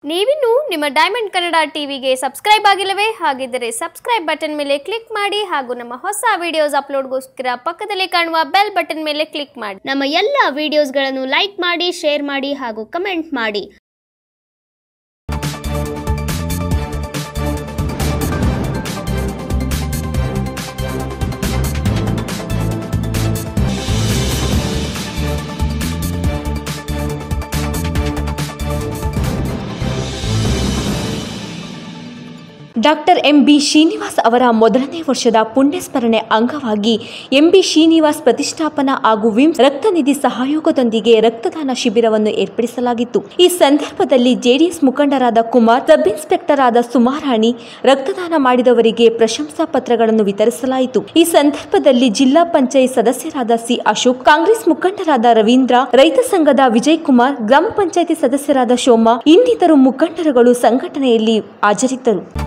ನೀವಿನ್ನು ನಿಮ್ಮ ಡೈಮಂಡ್ ಕನ್ನಡ ಟಿವಿಗೆ ಸಬ್ಸ್ಕ್ರೈಬ್ ಆಗಿಲ್ಲವೇ ಹಾಗಿದ್ದರೆ ಸಬ್ಸ್ಕ್ರೈಬ್ ಬಟನ್ ಮೇಲೆ ಕ್ಲಿಕ್ ಮಾಡಿ ಹಾಗೂ ನಮ್ಮ ಹೊಸ ವಿಡಿಯೋಸ್ ಅಪ್ಲೋಡ್ಗೋಸ್ಕರ ಪಕ್ಕದಲ್ಲಿ ಕಾಣುವ ಬೆಲ್ ಬಟನ್ ಮೇಲೆ ಕ್ಲಿಕ್ ಮಾಡಿ ನಮ್ಮ ಎಲ್ಲ ವಿಡಿಯೋಸ್ಗಳನ್ನು ಲೈಕ್ ಮಾಡಿ ಶೇರ್ ಮಾಡಿ ಹಾಗೂ ಕಮೆಂಟ್ ಮಾಡಿ ಡಾಕ್ಟರ್ ಎಂ ಬಿ ಶ್ರೀನಿವಾಸ್ ಅವರ ಮೊದಲನೇ ವರ್ಷದ ಪುಣ್ಯಸ್ಮರಣೆ ಅಂಗವಾಗಿ ಎಂ ಬಿ ಶ್ರೀನಿವಾಸ್ ಪ್ರತಿಷ್ಠಾಪನಾ ಹಾಗೂ ವಿಮ್ಸ್ ರಕ್ತನಿಧಿ ಸಹಯೋಗದೊಂದಿಗೆ ರಕ್ತದಾನ ಶಿಬಿರವನ್ನು ಏರ್ಪಡಿಸಲಾಗಿತ್ತು ಈ ಸಂದರ್ಭದಲ್ಲಿ ಜೆಡಿಎಸ್ ಮುಖಂಡರಾದ ಕುಮಾರ್ ಸಬ್ ಇನ್ಸ್ಪೆಕ್ಟರ್ ಆದ ಸುಮಾರಾಣಿ ರಕ್ತದಾನ ಮಾಡಿದವರಿಗೆ ಪ್ರಶಂಸಾ ಪತ್ರಗಳನ್ನು ವಿತರಿಸಲಾಯಿತು ಈ ಸಂದರ್ಭದಲ್ಲಿ ಜಿಲ್ಲಾ ಪಂಚಾಯತ್ ಸದಸ್ಯರಾದ ಸಿ ಅಶೋಕ್ ಕಾಂಗ್ರೆಸ್ ಮುಖಂಡರಾದ ರವೀಂದ್ರ ರೈತ ಸಂಘದ ವಿಜಯ್ ಕುಮಾರ್ ಗ್ರಾಮ ಪಂಚಾಯತಿ ಸದಸ್ಯರಾದ ಶೋಮಾ ಇನ್ನಿತರು ಮುಖಂಡರುಗಳು ಸಂಘಟನೆಯಲ್ಲಿ ಹಾಜರಿದ್ದರು